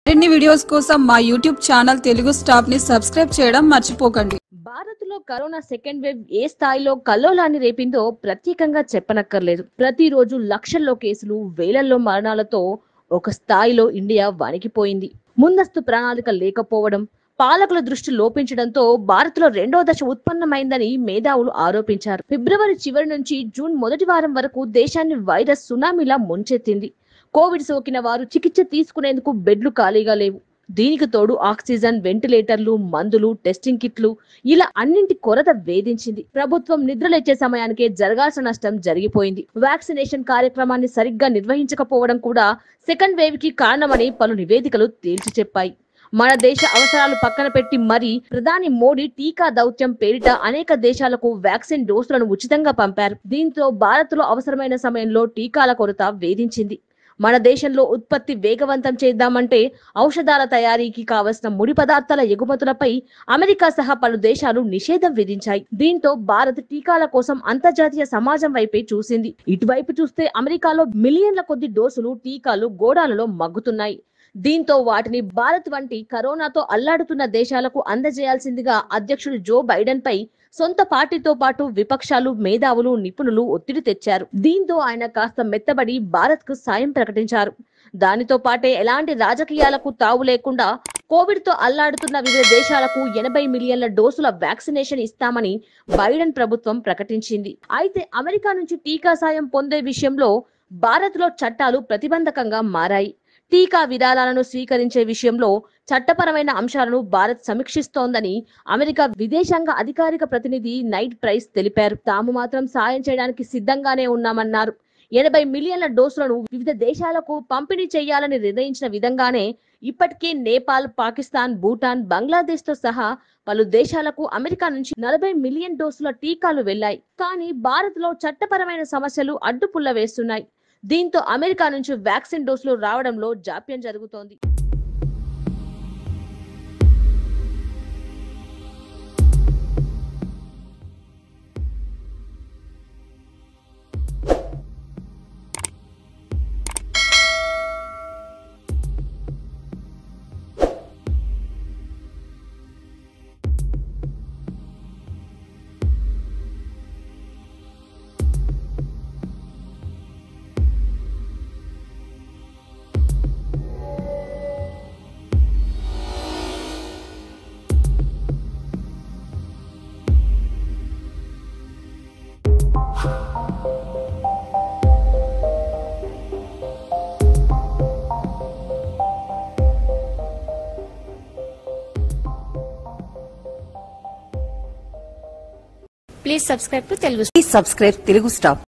మరిన్ని వీడియోస్ కోసం మా యూట్యూబ్ ఛానల్ తెలుగు స్టాప్ ని సబ్స్క్రైబ్ చేయడం మర్చిపోకండి భారత్లో కరోనా సెకండ్ వేవ్ ఏ స్థాయిలో కల్లోలాన్ని రేపిందో ప్రత్యేకంగా చెప్పనక్కర్లేదు ప్రతిరోజు లక్షల్లో కేసులు వేలల్లో మరణాలతో ఒక స్థాయిలో ఇండియా వణికిపోయింది ముందస్తు ప్రణాళిక లేకపోవడం పాలకుల దృష్టి లోపించడంతో భారత్లో రెండో దశ ఉత్పన్నమైందని మేధావులు ఆరోపించారు ఫిబ్రవరి చివరి నుంచి జూన్ మొదటి వారం వరకు దేశాన్ని వైరస్ సునామీలా ముంచెత్తింది కోవిడ్ సోకిన వారు చికిత్స తీసుకునేందుకు బెడ్లు ఖాళీగా లేవు దీనికి తోడు ఆక్సిజన్ వెంటిలేటర్లు మందులు టెస్టింగ్ కిట్లు ఇలా అన్నింటి కొరత వేధించింది ప్రభుత్వం నిద్రలేచే సమయానికే జరగాల్సిన నష్టం జరిగిపోయింది వ్యాక్సినేషన్ కార్యక్రమాన్ని సరిగ్గా నిర్వహించకపోవడం కూడా సెకండ్ వేవ్ కి కారణమని పలు నివేదికలు తేల్చి చెప్పాయి మన దేశ అవసరాలు పక్కన పెట్టి మరీ ప్రధాని మోడీ టీకా దౌత్యం పేరిట అనేక దేశాలకు వ్యాక్సిన్ డోసులను ఉచితంగా పంపారు దీంతో భారత్ లో అవసరమైన సమయంలో టీకాల కొరత వేధించింది మన దేశంలో ఉత్పత్తి వేగవంతం చేద్దామంటే ఔషధాల తయారీకి కావలసిన ముడి పదార్థాల ఎగుమతులపై అమెరికా సహా పలు దేశాలు నిషేధం విధించాయి దీంతో భారత్ టీకాల కోసం అంతర్జాతీయ సమాజం వైపే చూసింది ఇటువైపు చూస్తే అమెరికాలో మిలియన్ల కొద్ది డోసులు టీకాలు గోడాలలో మగ్గుతున్నాయి దీంతో వాటిని భారత్ వంటి కరోనాతో అల్లాడుతున్న దేశాలకు అందజేయాల్సిందిగా అధ్యక్షుడు జో బైడెన్ పై సొంత పార్టీతో పాటు విపక్షాలు మేధావులు నిపుణులు ఒత్తిడి తెచ్చారు దీంతో ఆయన కాస్త మెత్తబడి భారత్ కు సాయం ప్రకటించారు దానితో పాటే ఎలాంటి రాజకీయాలకు తావు లేకుండా కోవిడ్ తో అల్లాడుతున్న వివిధ దేశాలకు ఎనభై మిలియన్ల డోసుల వ్యాక్సినేషన్ ఇస్తామని బైడెన్ ప్రభుత్వం ప్రకటించింది అయితే అమెరికా నుంచి టీకా సాయం పొందే విషయంలో భారత్ లో చట్టాలు ప్రతిబంధకంగా మారాయి టీకా విధానాలను స్వీకరించే విషయంలో చట్టపరమైన అంశాలను భారత్ సమీక్షిస్తోందని అమెరికా విదేశాంగ అధికారిక ప్రతినిధి నైట్ ప్రైస్ తెలిపారు తాము మాత్రం సాయం చేయడానికి సిద్ధంగానే ఉన్నామన్నారు ఎనభై మిలియన్ల డోసులను వివిధ దేశాలకు పంపిణీ చేయాలని నిర్ణయించిన విధంగానే ఇప్పటికే నేపాల్ పాకిస్తాన్ భూటాన్ బంగ్లాదేశ్ తో సహా పలు దేశాలకు అమెరికా నుంచి నలభై మిలియన్ డోసుల టీకాలు వెళ్లాయి కానీ భారత్ లో చట్టపరమైన సమస్యలు అడ్డుపుల్ల వేస్తున్నాయి దీంతో అమెరికా నుంచి వ్యాక్సిన్ డోసులు రావడంలో జాప్యం జరుగుతోంది Please subscribe to Telugu Please subscribe Telugu Star.